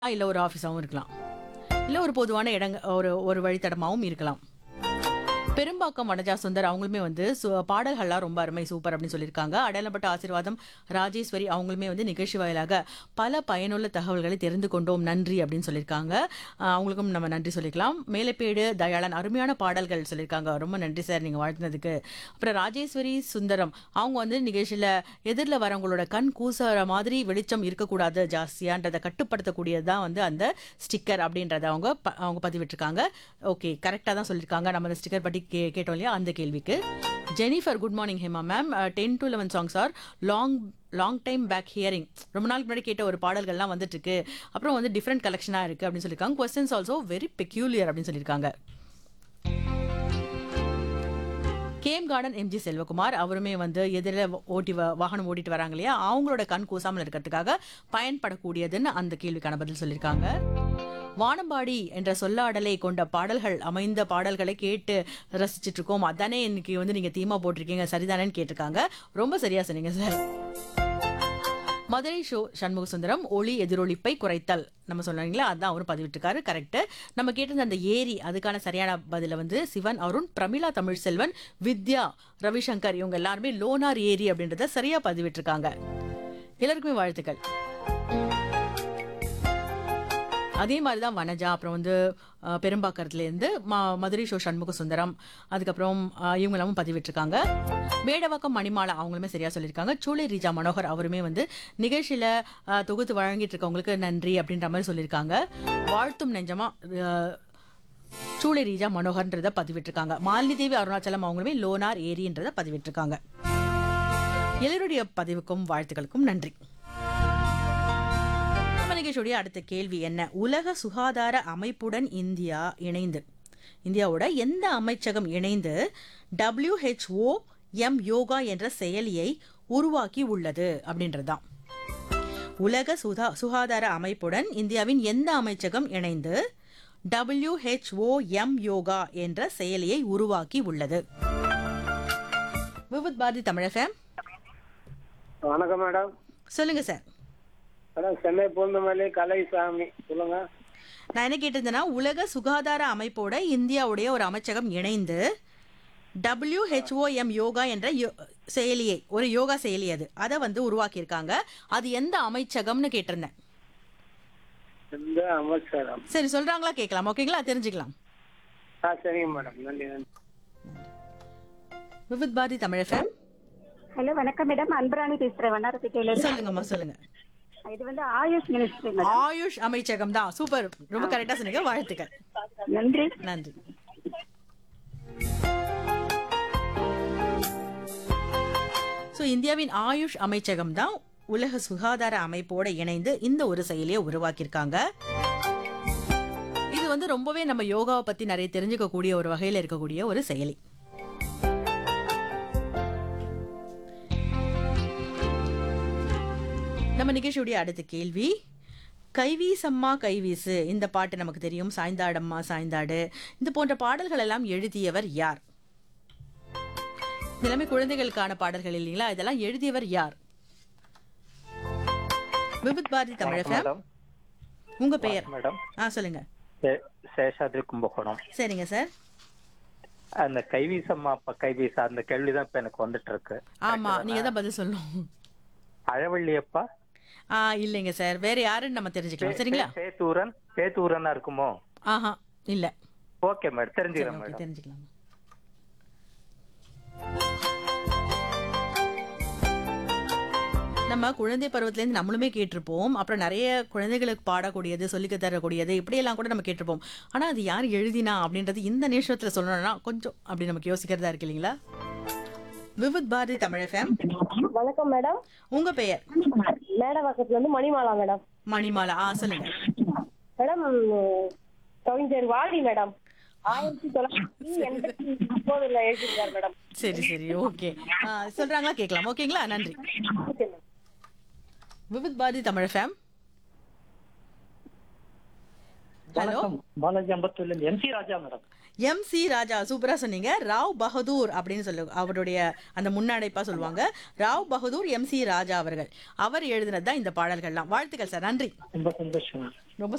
இல்ல ஒரு ஆஃபீஸாவும் இருக்கலாம் இல்ல ஒரு பொதுவான இடங்க ஒரு ஒரு வழித்தடமாவும் இருக்கலாம் பெரும்பாக்கம் வனஜா சுந்தர் அவங்களுமே வந்து சு- பாடல்கள்லாம் ரொம்ப அருமை சூப்பர் அப்படின்னு சொல்லியிருக்காங்க அடையாளப்பட்ட ஆசீர்வாதம் ராஜேஸ்வரி அவங்களுமே வந்து நிகழ்ச்சி வாயிலாக பல பயனுள்ள தகவல்களை தெரிந்து கொண்டோம் நன்றி அப்படின்னு சொல்லியிருக்காங்க ஆஹ் அவங்களுக்கும் நம்ம நன்றி சொல்லிக்கலாம் மேலப்பேடு தயாளன் அருமையான பாடல்கள் சொல்லியிருக்காங்க ரொம்ப நன்றி சார் நீங்கள் வாழ்த்தினதுக்கு அப்புறம் ராஜேஸ்வரி சுந்தரம் அவங்க வந்து நிகழ்ச்சியில் எதிரில் வரவங்களோட கண் கூசுற மாதிரி வெளிச்சம் இருக்கக்கூடாது ஜாஸ்தியான்றதை கட்டுப்படுத்தக்கூடியது தான் வந்து அந்த ஸ்டிக்கர் அப்படின்றத அவங்க ப- அவங்க பதிவிட்டிருக்காங்க ஓகே கரெக்டாக தான் சொல்லியிருக்காங்க நம்ம அந்த ஸ்டிக்கர் பற்றி கே கேட்டோம் இல்லையா அந்த கேள்விக்கு Jennifer good morning Hema ma'am ten to eleven songs are long long time back hearing ரொம்ப நாளுக்கு முன்னாடி கேட்ட ஒரு பாடல்கள்லாம் வந்துட்டு இருக்கு அப்புறம் வந்து டிஃப்ரெண்ட் கலெக்ஷனாக இருக்கு அப்படின்னு சொல்லியிருக்காங்க கொஸ்டின்ஸ் ஆல்சோ வெரி பெக்யூலியர் அப்படின்னு சொல்லியிருக்காங்க கேம் கார்டன் எம்ஜி செல்வகுமார் அவருமே வந்து எதிரில் ஓட்டி வ- வாகனம் ஓட்டிட்டு வராங்க இல்லையா அவங்களோட கண் கூசாமல் இருக்கிறதுக்காக பயன்படக்கூடியதுன்னு அந்த கேள்விக்கான பதில் சொல்லியிருக்காங்க வானம்பாடி என்ற சொல்லாடலை கொண்ட பாடல்கள் அமைந்த பாடல்களை கேட்டு ரசிச்சிட்டு இருக்கோம் அதானே இன்னைக்கு வந்து நீங்க தீமா போட்டிருக்கீங்க சரிதானேன்னு கேட்டிருக்காங்க ரொம்ப சரியா சொன்னீங்க சார் மதுரை ஷோ சண்முக சுந்தரம் ஒளி எதிரொலிப்பை குறைத்தல் நம்ம சொன்னீங்களா அதான் அவரும் பதிவிட்டிருக்காரு கரெக்ட் நம்ம கேட்டிருந்த அந்த ஏரி அதுக்கான சரியான பதில வந்து சிவன் அருண் பிரமிளா தமிழ் செல்வன் வித்யா ரவிசங்கர் இவங்க எல்லாருமே லோனார் ஏரி அப்படின்றத சரியா பதிவிட்டிருக்காங்க எல்லாருக்குமே வாழ்த்துக்கள் அதே மாதிரி தான் வனஜா அப்புறம் வந்து அஹ், பெரும்பாக்கத்துலேருந்து ம மதுரை ஷோ சண்முக சுந்தரம் அதுக்கப்புறம் அஹ், இவங்க எல்லாமும் பதிவிட்டிருக்காங்க மேடவாக்கம் மணிமாலா அவங்களுமே சரியா சொல்லியிருக்காங்க சூளை ரீஜா மனோகர் அவருமே வந்து நிகழ்ச்சியில் தொகுத்து வழங்கிட்டு இருக்கவங்களுக்கு நன்றி அப்படின்ற மாதிரி சொல்லியிருக்காங்க வாழ்த்தும் நெஞ்சமா அஹ், சூளை ரீஜா மனோகர்ன்றத பதிவிட்டிருக்காங்க மாலினி தேவி அருணாச்சலம் அவங்களுமே லோனார் ஏரின்றத பதிவிட்டிருக்காங்க எல்லோருடைய பதிவுக்கும் வாழ்த்துக்களுக்கும் நன்றி நம்ம நிகழ்ச்சியுடைய அடுத்த கேள்வி என்ன உலக சுகாதார அமைப்புடன் இந்தியா இணைந்து இந்தியாவோட எந்த அமைச்சகம் இணைந்து WHO எம் யோகா என்ற செயலியை உருவாக்கி உள்ளது அப்படின்றதுதான் உலக சுகா சுகாதார அமைப்புடன் இந்தியாவின் எந்த அமைச்சகம் இணைந்து WHO எம் யோகா என்ற செயலியை உருவாக்கி உள்ளது விவித் பாரதி தமிழகம் வணக்கம் மேடம் சொல்லுங்க சார் மேடம் சென்னை பூந்தமல்லி கலைசாமி சொல்லுங்க நான் என்ன கேட்டிருந்தேன்னா உலக சுகாதார அமைப்போட இந்தியாவுடைய ஒரு அமைச்சகம் இணைந்து WHOM யோகா என்ற யோ- செயலியை ஒரு யோகா செயலி அது அதை வந்து உருவாக்கியிருக்காங்க அது எந்த அமைச்சகம்னு கேட்டிருந்தேன் இந்த அமைச்சரம் சரி சொல்றாங்களா கேட்கலாம் ஓகேங்களா தெரிஞ்சுக்கலாம் ஆ சரிங்க மேடம் நன்றி நன்றி விவித் பாரதி தமிழ் FM. ஹலோ வணக்கம் மேடம் அன்பராணி பேசுறேன் வண்ணாரப்பேட்டையில இருந்து சொல்லுங்கம்மா சொல்லுங்க இது வந்து ஆயுஷ் மினிஸ்ட்ரி மேடம் ஆயுஷ் அமைச்சகம் தான் சூப்பர் ரொம்ப கரெக்டா சொன்னீங்க வாழ்த்துக்கள் நன்றி நன்றி ஸோ இந்தியாவின் ஆயுஷ் அமைச்சகம் தான் உலக சுகாதார அமைப்போட இணைந்து இந்த ஒரு செயலியை உருவாக்கியிருக்காங்க இது வந்து ரொம்பவே நம்ம யோகாவை பத்தி நிறைய தெரிஞ்சுக்கக்கூடிய ஒரு வகையில் இருக்கக்கூடிய ஒரு செயலி நம்ம நிகழ்ச்சியுடைய அடுத்த கேள்வி கைவீசம்மா கைவீசு இந்த பாட்டு நமக்கு தெரியும் சாய்ந்தாடம்மா சாய்ந்தாடு இந்த போன்ற பாடல்கள் எல்லாம் எழுதியவர் யார் இது எல்லாமே குழந்தைகளுக்கான பாடல்கள் இல்லைங்களா இதெல்லாம் எழுதியவர் யார் விபித் பாரதி தமிழகம் மேடம் உங்க பெயர் மேடம் ஆ சொல்லுங்க சே- சேஷாத்ரி கும்பகோணம் சரிங்க சார் அந்த கைவீசம்மா அப்ப கைவீசா அந்த கேள்விதான் இப்ப எனக்கு வந்துட்டு இருக்கு ஆமா நீங்க தான் பதில் சொல்லணும் அழவள்ளியப்பா ஆ இல்லைங்க சார் வேற யாருன்னு நம்ம தெரிஞ்சுக்கலாம் சரிங்களா சேத்தூரன் சேத்தூரனா இருக்குமோ ஆஹா இல்ல ஓகே மேடம் தெரிஞ்சுக்கிறேன் ஓகே மேடம் தெரிஞ்சுக்கலாம் நம்ம குழந்தை பருவத்திலேருந்து நம்மளுமே கேட்டிருப்போம் அப்புறம் நிறைய குழந்தைகளுக்கு பாடக்கூடியது சொல்லிக்க தரக்கூடியது இப்படியெல்லாம் கூட நம்ம கேட்டிருப்போம் ஆனா அது யார் எழுதினா அப்படின்றது இந்த நிமிஷத்துல சொல்லணும்னா கொஞ்சம் அப்படி நமக்கு யோசிக்கிறதா இருக்கு இல்லைங்களா விவித் பாரதி தமிழ் FM. வணக்கம் மேடம் உங்க பெயர் மேடவாக்கத்துல இருந்து மணிமாலா மேடம் மணிமாலா ஆ சொல்லுங்க மேடம் கவிஞர் வாடி மேடம் ஆயிரத்தி தொள்ளாயிரத்தி எண்பத்தி ஒன்பதுல எழுதியிருக்காரு மேடம் சரி சரி ஓகே சொல்றாங்களா கேட்கலாம் ஓகேங்களா நன்றி okay madam Vividh Bharati Tamil FM. Hello Balaji அம்பத்தூர்ல இருந்து M C Raja madam M C Raja சூப்பரா சொன்னீங்க ராவ் பகதூர் அப்படின்னு சொல்லு அவருடைய அந்த முன்னடைப்பா சொல்லுவாங்க ராவ் பகதூர் எம் சி ராஜா அவர்கள் அவர் எழுதினது தான் இந்த பாடல்கள்லாம் வாழ்த்துக்கள் சார் நன்றி ரொம்ப சந்தோஷம் ரொம்ப